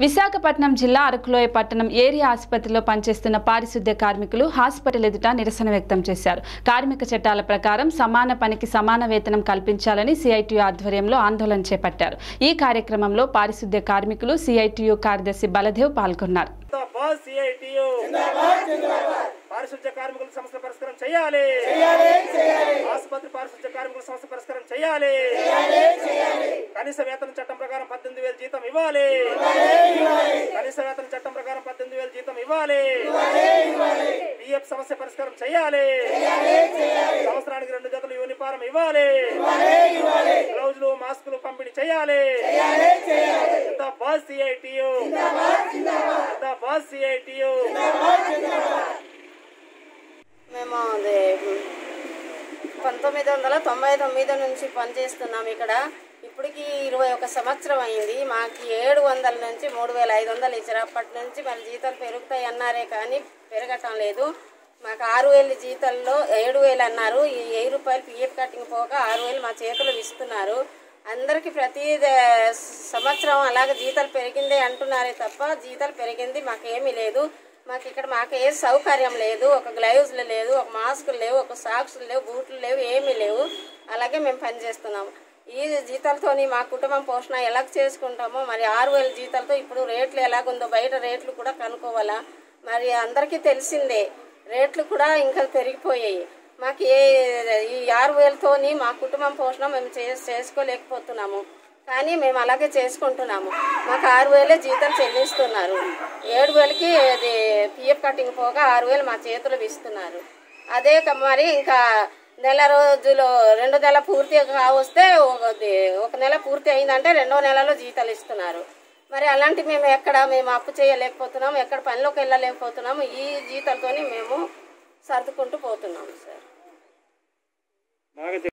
విశాఖపట్నం జిల్లా అరకులోయ పట్టణం ఏరియా ఆసుపత్రిలో పనిచేస్తున్న పారిశుద్ధ్య కార్మికులు హాస్పిటల్ ఎదుట నిరసన వ్యక్తం చేశారు కార్మిక చట్టాల ప్రకారం సమాన పనికి సమాన వేతనం కల్పించాలని సిఐటియు ఆధ్వర్యంలో ఆందోళన చేపట్టారు ఈ కార్యక్రమంలో పారిశుద్ధ్య కార్మికులు సిఐటియు కార్యదర్శి బలదేవ్ పాల్గొన్నారు జిందాబాద్ సిఐటియు పారిశుద్ధ్య కార్మికుల సమస్య పరిష్కారం చేయాలి ఆసుపత్రి పారిశుద్ధ్య కార్మికుల సమస్య పరిష్కారం చేయాలి కనీస వేతన చట్టం ప్రకారం పద్దెనిమిది వేల జీతం ఇవ్వాలి కనీస వేతన చట్టం ప్రకారం పద్దెనిమిది వేల జీతం ఇవ్వాలి పిఎఫ్ సమస్య పరిష్కారం చేయాలి సంవత్సరానికి రెండు జతలు యూనిఫారం ఇవ్వాలి గ్లౌజులు మాస్కులు పంపిణీ చేయాలి జిందాబాద్ సిఐటియు జిందాబాద్ సిఐటియు మేము అది పంతొమ్మిది వందల తొంభై తొమ్మిది నుంచి పనిచేస్తున్నాం ఇక్కడ ఇప్పటికి ఇరవై ఒక సంవత్సరం అయింది మాకు ఏడు వందల నుంచి మూడు వేల ఐదు వందలు ఇచ్చారు అప్పటి నుంచి మరి జీతాలు పెరుగుతాయి అన్నారే కానీ పెరగటం లేదు మాకు ఆరు వేలు జీతాల్లో ఏడు వేలు అన్నారు ఈ వెయ్యి రూపాయలు పిఎఫ్ కటింగ్ పోక ఆరు వేలు మా చేతులు ఇస్తున్నారు అందరికీ ప్రతి ద- సంవత్సరం అలాగే జీతాలు పెరిగిందే అంటున్నారే తప్ప జీతాలు పెరిగింది మాకేమీ లేదు మాకు ఇక్కడ మాకు ఏ సౌకర్యం లేదు ఒక గ్లౌజులు లేదు ఒక మాస్కులు లేవు ఒక సాక్స్లు లేవు బూట్లు లేవు ఏమీ లేవు అలాగే మేము పనిచేస్తున్నాము ఈ జీతాలతోని మా కుటుంబం పోషణ ఎలా చేసుకుంటామో మరి ఆరు వేల జీతాలతో ఇప్పుడు రేట్లు ఎలాగుందో బయట రేట్లు కూడా కనుక్కోవాలా మరి అందరికీ తెలిసిందే రేట్లు కూడా ఇంకా పెరిగిపోయాయి మాకు ఏ ఈ ఆరు వేలతోని మా కుటుంబం పోషణ మేము చే చేసుకోలేకపోతున్నాము కానీ మేము అలాగే చేసుకుంటున్నాము మాకు ఆరు వేలే జీతం చెల్లిస్తున్నారు ఏడు వేలకి అది పిఎఫ్ కటింగ్ పోగా ఆరు వేలు మా చేతులు ఇస్తున్నారు అదే క- మరి ఇంకా నెల రోజులు రెండు నెల పూర్తి కావస్తే ఒకది ఒక నెల పూర్తి అయిందంటే రెండో నెలలో జీతాలు ఇస్తున్నారు మరి అలాంటి మేము ఎక్కడ మేము అప్పు చేయలేకపోతున్నాము ఎక్కడ పనిలోకి వెళ్ళలేకపోతున్నాము ఈ జీతాలతోని మేము సర్దుకుంటూ పోతున్నాము సార్